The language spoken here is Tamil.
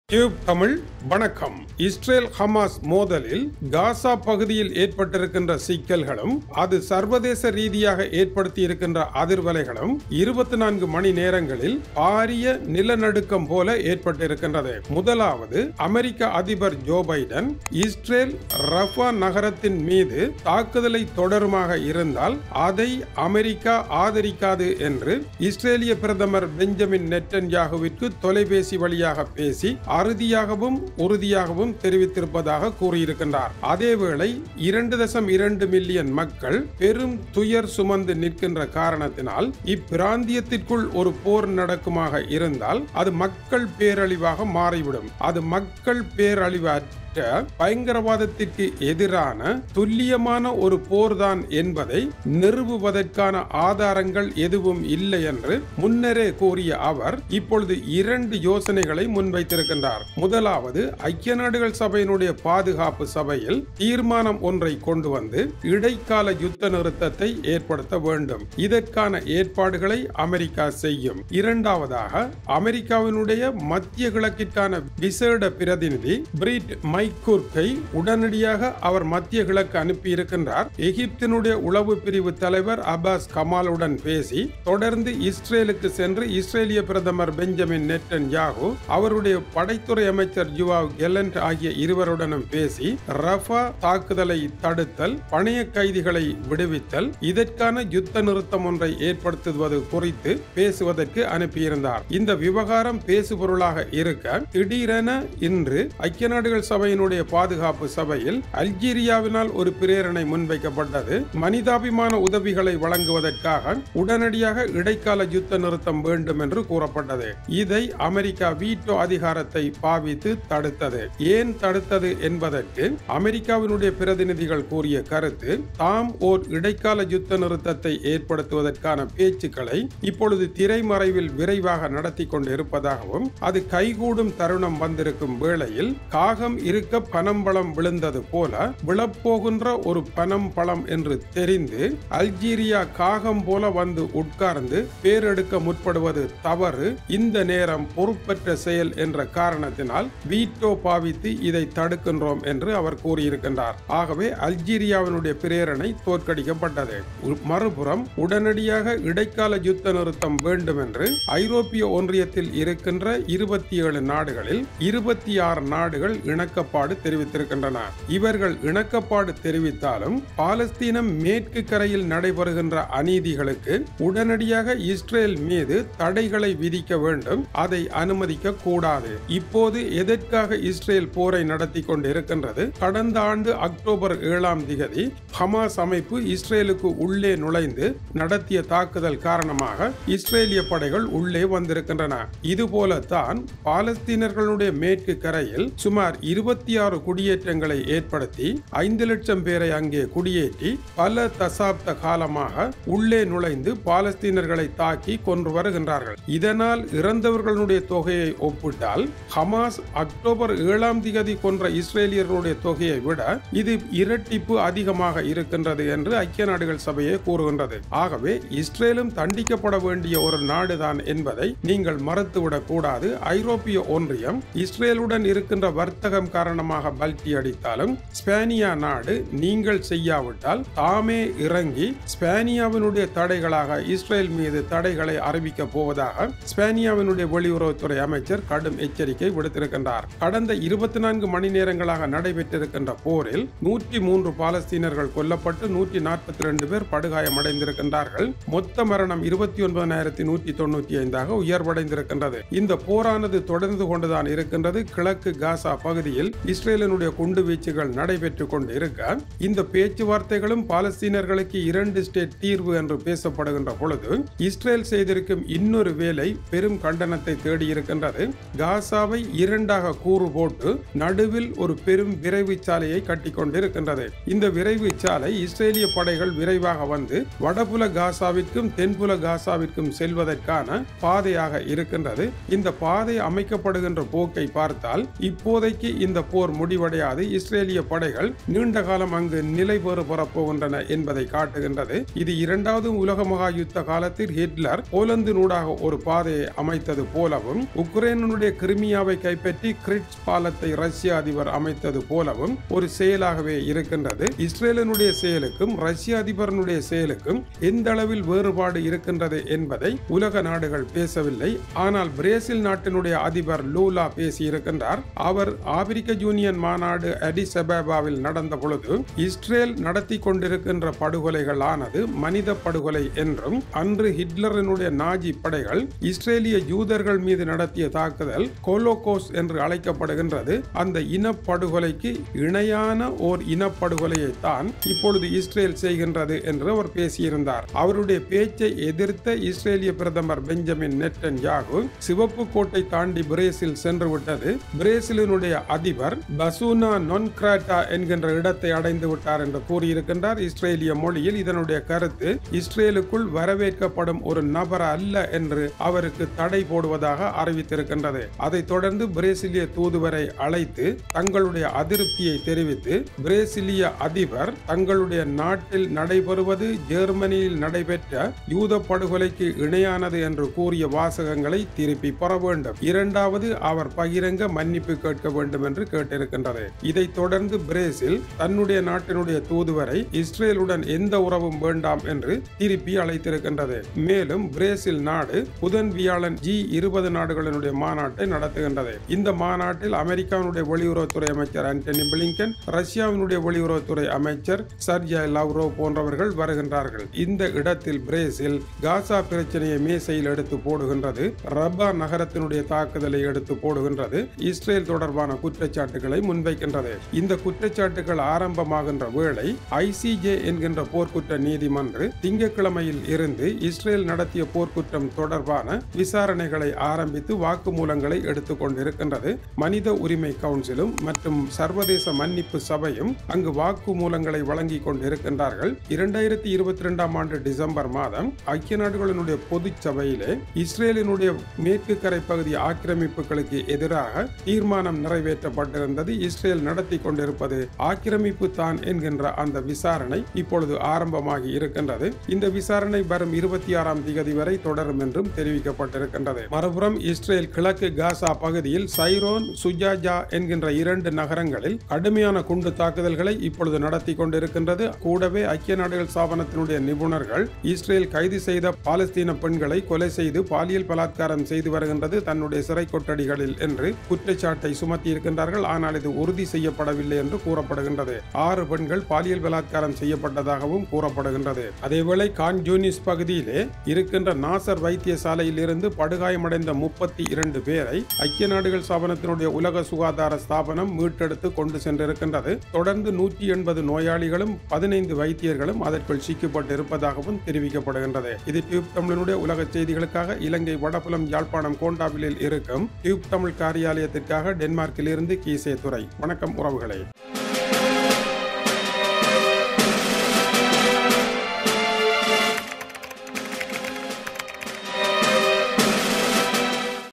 டியூப் தமிழ் வணக்கம் இஸ்ரேல் ஹமாஸ் மோதலில் காசா பகுதியில் ஏற்பட்டிருக்கின்ற சிக்கல்களும் அது சர்வதேச ரீதியாக ஏற்படுத்தி இருக்கின்ற அதிர்வலைகளும் இருபத்தி நான்கு மணி நேரங்களில் பாரிய நிலநடுக்கம் போல ஏற்பட்டிருக்கின்றது முதலாவது அமெரிக்க அதிபர் ஜோ பைடன் இஸ்ரேல் ரஃபா நகரத்தின் மீது தாக்குதலை தொடருமாக இருந்தால் அதை அமெரிக்கா ஆதரிக்காது என்று இஸ்ரேலிய பிரதமர் பெஞ்சமின் நெட்டன்யாகுவிற்கு தொலைபேசி வழியாக பேசி அறுதியாகவும் உறுதியாகவும் தெரிவித்திருப்பதாக கூறியிருக்கின்றார் அதேவேளை இரண்டு தசம் இரண்டு மில்லியன் மக்கள் பெரும் துயர் சுமந்து நிற்கின்ற காரணத்தினால் இப்பிராந்தியத்திற்குள் ஒரு போர் நடக்குமாக இருந்தால் அது மக்கள் பேரழிவாக மாறிவிடும் அது மக்கள் பேரழிவற்ற பயங்கரவாதத்திற்கு எதிரான துல்லியமான ஒரு போர்தான் என்பதை நிறுவுவதற்கான ஆதாரங்கள் எதுவும் இல்லை என்று முன்னரே கூறிய அவர் இப்பொழுது இரண்டு யோசனைகளை முன்வைத்திருக்கின்றார் முதலாவது ஐக்கிய நாடுகள் சபையினுடைய பாதுகாப்பு சபையில் தீர்மானம் ஒன்றை கொண்டு வந்து இடைக்கால யுத்த நிறுத்தத்தை ஏற்படுத்த வேண்டும் இதற்கான ஏற்பாடுகளை அமெரிக்கா செய்யும் இரண்டாவதாக அமெரிக்காவினுடைய மத்திய கிழக்கிற்கான விசேட பிரதிநிதி பிரிட் மைக்கூர்க்கை உடனடியாக அவர் மத்திய கிழக்கு அனுப்பியிருக்கின்றார் எகிப்தினுடைய உளவு பிரிவு தலைவர் அபாஸ் கமாலுடன் பேசி தொடர்ந்து இஸ்ரேலுக்கு சென்று இஸ்ரேலிய பிரதமர் பெஞ்சமின் நெட்டன் யாகு அவருடைய படைத்துறை அமைச்சர் ஜுவாவ் கெலண்ட் ஆகிய இருவருடனும் பேசி ரஃபா தாக்குதலை தடுத்தல் பணைய கைதிகளை விடுவித்தல் இதற்கான யுத்த நிறுத்தம் ஒன்றை ஏற்படுத்துவது குறித்து பேசுவதற்கு அனுப்பியிருந்தார் இந்த விவகாரம் பேசுபொருளாக இருக்க திடீரென இன்று ஐக்கிய நாடுகள் சபையினுடைய பாதுகாப்பு சபையில் அல்ஜீரியாவினால் ஒரு பிரேரணை முன்வைக்கப்பட்டது மனிதாபிமான உதவிகளை வழங்குவதற்காக உடனடியாக இடைக்கால யுத்த நிறுத்தம் வேண்டும் என்று கூறப்பட்டது இதை அமெரிக்கா வீட்டோ அதிகாரத்தை பாவித்து தடுத்தது ஏன் தடுத்தது என்பதற்கு அமெரிக்காவினுடைய பிரதிநிதிகள் கூறிய கருத்து தாம் ஓர் இடைக்கால யுத்த நிறுத்தத்தை ஏற்படுத்துவதற்கான பேச்சுக்களை இப்பொழுது திரைமறைவில் விரைவாக நடத்தி கொண்டு இருப்பதாகவும் அது கைகூடும் தருணம் வந்திருக்கும் வேளையில் காகம் இருக்க பனம்பழம் விழுந்தது போல விழப்போகின்ற ஒரு பனம் பழம் என்று தெரிந்து அல்ஜீரியா காகம் போல வந்து உட்கார்ந்து பேரெடுக்க முற்படுவது தவறு இந்த நேரம் பொறுப்பற்ற செயல் என்ற காரணத்தினால் வீட்டோ பாவித்து இதை தடுக்கின்றோம் என்று அவர் கூறியிருக்கின்றார் ஆகவே அல்ஜீரியாவினுடைய பிரேரணை தோற்கடிக்கப்பட்டது மறுபுறம் உடனடியாக இடைக்கால யுத்த நிறுத்தம் வேண்டும் என்று ஐரோப்பிய ஒன்றியத்தில் இருக்கின்ற இருபத்தி ஏழு நாடுகளில் இருபத்தி ஆறு நாடுகள் இணக்கப்பாடு தெரிவித்திருக்கின்றன இவர்கள் இணக்கப்பாடு தெரிவித்தாலும் பாலஸ்தீனம் மேற்கு கரையில் நடைபெறுகின்ற அநீதிகளுக்கு உடனடியாக இஸ்ரேல் மீது தடைகளை விதிக்க வேண்டும் அதை அனுமதிக்க கூடாது இப்போது எதற்காக இஸ்ரேல் போரை நடத்தி கொண்டிருக்கின்றது கடந்த ஆண்டு அக்டோபர் ஏழாம் திகதி ஹமாஸ் அமைப்பு இஸ்ரேலுக்கு உள்ளே நுழைந்து நடத்திய தாக்குதல் காரணமாக இஸ்ரேலிய படைகள் உள்ளே வந்திருக்கின்றன இதுபோலத்தான் பாலஸ்தீனர்களுடைய மேற்கு கரையில் சுமார் இருபத்தி ஆறு குடியேற்றங்களை ஏற்படுத்தி ஐந்து லட்சம் பேரை அங்கே குடியேற்றி பல தசாப்த காலமாக உள்ளே நுழைந்து பாலஸ்தீனர்களை தாக்கி கொன்று வருகின்றார்கள் இதனால் இறந்தவர்களுடைய தொகையை ஒப்பிட்டால் ஹமாஸ் அக்டோபர் ஏழாம் திகதி கொன்ற இஸ்ரேலியர்களுடைய தொகையை விட இது இரட்டிப்பு அதிகமாக இருக்கின்றது என்று ஐக்கிய நாடுகள் சபையை கூறுகின்றது ஆகவே இஸ்ரேலும் தண்டிக்கப்பட வேண்டிய ஒரு நாடுதான் என்பதை நீங்கள் மறுத்துவிடக் கூடாது ஐரோப்பிய ஒன்றியம் இஸ்ரேலுடன் இருக்கின்ற வர்த்தகம் காரணமாக பல்டி அடித்தாலும் ஸ்பேனியா நாடு நீங்கள் செய்யாவிட்டால் தாமே இறங்கி ஸ்பேனியாவினுடைய தடைகளாக இஸ்ரேல் மீது தடைகளை அறிவிக்க போவதாக ஸ்பேனியாவினுடைய வெளியுறவுத்துறை அமைச்சர் கடும் எச்சரிக்கை விடுத்திருக்கின்றார் கடந்த இருபத்தி நான்கு மணி நேரங்களாக நடைபெற்றிருக்கின்ற போரில் நூற்றி மூன்று பாலஸ்தீனர்கள் கொல்லப்பட்டு நூற்றி நாற்பத்தி ரெண்டு பேர் படுகாயமடைந்திருக்கின்றார்கள் மொத்த மரணம் இருபத்தி ஒன்பதாயிரத்தி நூற்றி தொண்ணூற்றி ஐந்தாக உயர்வடைந்திருக்கின்றது இந்த போரானது தொடர்ந்து கொண்டுதான் இருக்கின்றது கிழக்கு காசா பகுதியில் இஸ்ரேலினுடைய குண்டு வீச்சுகள் நடைபெற்றுக் கொண்டு இருக்க இந்த பேச்சுவார்த்தைகளும் பாலஸ்தீனர்களுக்கு இரண்டு ஸ்டேட் தீர்வு என்று பேசப்படுகின்ற பொழுது இஸ்ரேல் செய்திருக்கும் இன்னொரு வேலை பெரும் கண்டனத்தை தேடி இருக்கின்றது காசாவை இரண்டாக கூறு போட்டு நடுவில் ஒரு பெரும் விரைவு சாலையை கட்டி கொண்டிருக்கின்றது இந்த விரைவு சாலை இஸ்ரேலிய படைகள் விரைவாக வந்து வடபுல காசாவிற்கும் தென்புல காசாவிற்கும் செல்வதற்கான பாதையாக இருக்கின்றது இந்த பாதை அமைக்கப்படுகின்ற போக்கை பார்த்தால் இப்போதைக்கு இந்த போர் முடிவடையாது இஸ்ரேலிய படைகள் நீண்ட காலம் அங்கு நிலை பெறு பெறப்போகின்றன என்பதை காட்டுகின்றது இது இரண்டாவது உலக மகா யுத்த காலத்தில் ஹிட்லர் போலந்து நூடாக ஒரு பாதையை அமைத்தது போலவும் உக்ரைனுடைய கிரிமியா கிரைமியாவை கைப்பற்றி கிரிட்ஸ் பாலத்தை ரஷ்ய அதிபர் அமைத்தது போலவும் ஒரு செயலாகவே இருக்கின்றது இஸ்ரேலினுடைய செயலுக்கும் ரஷ்ய அதிபரனுடைய செயலுக்கும் எந்த அளவில் வேறுபாடு இருக்கின்றது என்பதை உலக நாடுகள் பேசவில்லை ஆனால் பிரேசில் நாட்டினுடைய அதிபர் லூலா பேசியிருக்கின்றார் அவர் ஆப்பிரிக்க யூனியன் மாநாடு அடிஸ் அபேபாவில் நடந்த பொழுது இஸ்ரேல் நடத்தி கொண்டிருக்கின்ற படுகொலைகள் ஆனது மனித படுகொலை என்றும் அன்று ஹிட்லரினுடைய நாஜி படைகள் இஸ்ரேலிய யூதர்கள் மீது நடத்திய தாக்குதல் கோலோகோஸ் என்று அழைக்கப்படுகின்றது அந்த இனப்படுகொலைக்கு இணையான ஓர் இனப்படுகொலையை தான் இப்பொழுது இஸ்ரேல் செய்கின்றது என்று அவர் பேசியிருந்தார் அவருடைய பேச்சை எதிர்த்த இஸ்ரேலிய பிரதமர் பெஞ்சமின் நெட்டன் யாகு சிவப்பு கோட்டை தாண்டி பிரேசில் சென்று விட்டது பிரேசிலினுடைய அதிபர் பசூனா நொன்கிராட்டா என்கின்ற இடத்தை அடைந்து விட்டார் என்று கூறியிருக்கின்றார் இஸ்ரேலிய மொழியில் இதனுடைய கருத்து இஸ்ரேலுக்குள் வரவேற்கப்படும் ஒரு நபர் அல்ல என்று அவருக்கு தடை போடுவதாக அறிவித்திருக்கின்றது அதைத் தொடர்ந்து பிரேசிலிய தூதுவரை அழைத்து தங்களுடைய அதிருப்தியை தெரிவித்து பிரேசிலிய அதிபர் தங்களுடைய நாட்டில் நடைபெறுவது ஜெர்மனியில் நடைபெற்ற யூத படுகொலைக்கு இணையானது என்று கூறிய வாசகங்களை திருப்பி பெற வேண்டும் இரண்டாவது அவர் பகிரங்க மன்னிப்பு கேட்க வேண்டும் என்று கேட்டிருக்கின்றது இதைத் தொடர்ந்து பிரேசில் தன்னுடைய நாட்டினுடைய தூதுவரை இஸ்ரேலுடன் எந்த உறவும் வேண்டாம் என்று திருப்பி அழைத்திருக்கின்றது மேலும் பிரேசில் நாடு புதன் வியாழன் ஜி இருபது நாடுகளினுடைய மாநாட்டை நடத்துகின்றது இந்த மாநாட்டில் அமெரிக்காவினுடைய வெளியுறவுத்துறை அமைச்சர் ஆண்டனி பிளிங்கன் ரஷ்யாவினுடைய வெளியுறவுத்துறை அமைச்சர் சர்ஜா லவ்ரோவ் போன்றவர்கள் வருகின்றார்கள் இந்த இடத்தில் பிரேசில் காசா பிரச்சனையை மேசையில் எடுத்து போடுகின்றது ரப்பா நகரத்தினுடைய தாக்குதலை எடுத்து போடுகின்றது இஸ்ரேல் தொடர்பான குற்றச்சாட்டுகளை முன்வைக்கின்றது இந்த குற்றச்சாட்டுகள் ஆரம்பமாகின்ற வேளை ஐசிஜே என்கின்ற போர்க்குற்ற நீதிமன்று திங்கட்கிழமையில் இருந்து இஸ்ரேல் நடத்திய போர்க்குற்றம் தொடர்பான விசாரணைகளை ஆரம்பித்து வாக்குமூலங்களை எடுத்துக் கொண்டிருக்கின்றது மனித உரிமை கவுன்சிலும் மற்றும் சர்வதேச மன்னிப்பு சபையும் அங்கு வாக்குமூலங்களை வழங்கிக் கொண்டிருக்கின்றார்கள் இரண்டாயிரத்தி இருபத்தி இரண்டாம் ஆண்டு டிசம்பர் மாதம் ஐக்கிய நாடுகளினுடைய பொது சபையிலே இஸ்ரேலினுடைய மேற்கு கரை பகுதி ஆக்கிரமிப்புகளுக்கு எதிராக தீர்மானம் நிறைவேற்றப்பட்டிருந்தது இஸ்ரேல் நடத்தி கொண்டிருப்பது ஆக்கிரமிப்பு தான் என்கின்ற அந்த விசாரணை இப்பொழுது ஆரம்பமாகி இருக்கின்றது இந்த விசாரணை வரும் இருபத்தி ஆறாம் திகதி வரை தொடரும் என்றும் தெரிவிக்கப்பட்டிருக்கின்றது மறுபுறம் இஸ்ரேல் கிழக்கு காசா பகுதியில் சைரோன் சுஜாஜா என்கின்ற இரண்டு நகரங்களில் கடுமையான குண்டு தாக்குதல்களை இப்பொழுது நடத்தி கொண்டிருக்கின்றது கூடவே ஐக்கிய நாடுகள் ஸ்தாபனத்தினுடைய நிபுணர்கள் இஸ்ரேல் கைது செய்த பாலஸ்தீன பெண்களை கொலை செய்து பாலியல் பலாத்காரம் செய்து வருகின்றது தன்னுடைய சிறை கொட்டடிகளில் என்று குற்றச்சாட்டை சுமத்தி இருக்கின்றார்கள் ஆனால் இது உறுதி செய்யப்படவில்லை என்று கூறப்படுகின்றது ஆறு பெண்கள் பாலியல் பலாத்காரம் செய்யப்பட்டதாகவும் கூறப்படுகின்றது அதேவேளை கான் ஜூனிஸ் பகுதியிலே இருக்கின்ற நாசர் வைத்தியசாலையில் இருந்து படுகாயமடைந்த முப்பத்தி இரண்டு பேரை ஐக்கிய நாடுகள் ஸ்தாபனத்தினுடைய உலக சுகாதார ஸ்தாபனம் மீட்டெடுத்து கொண்டு சென்றிருக்கின்றது தொடர்ந்து நூற்றி எண்பது நோயாளிகளும் பதினைந்து வைத்தியர்களும் அதற்குள் சிக்கப்பட்டு இருப்பதாகவும் தெரிவிக்கப்படுகின்றது இது டியூப் தமிழனுடைய உலக செய்திகளுக்காக இலங்கை வடபுலம் யாழ்ப்பாணம் கோண்டாவிலில் இருக்கும் டியூப் தமிழ் காரியாலயத்திற்காக டென்மார்க்கில் இருந்து கீசே துறை வணக்கம் உறவுகளே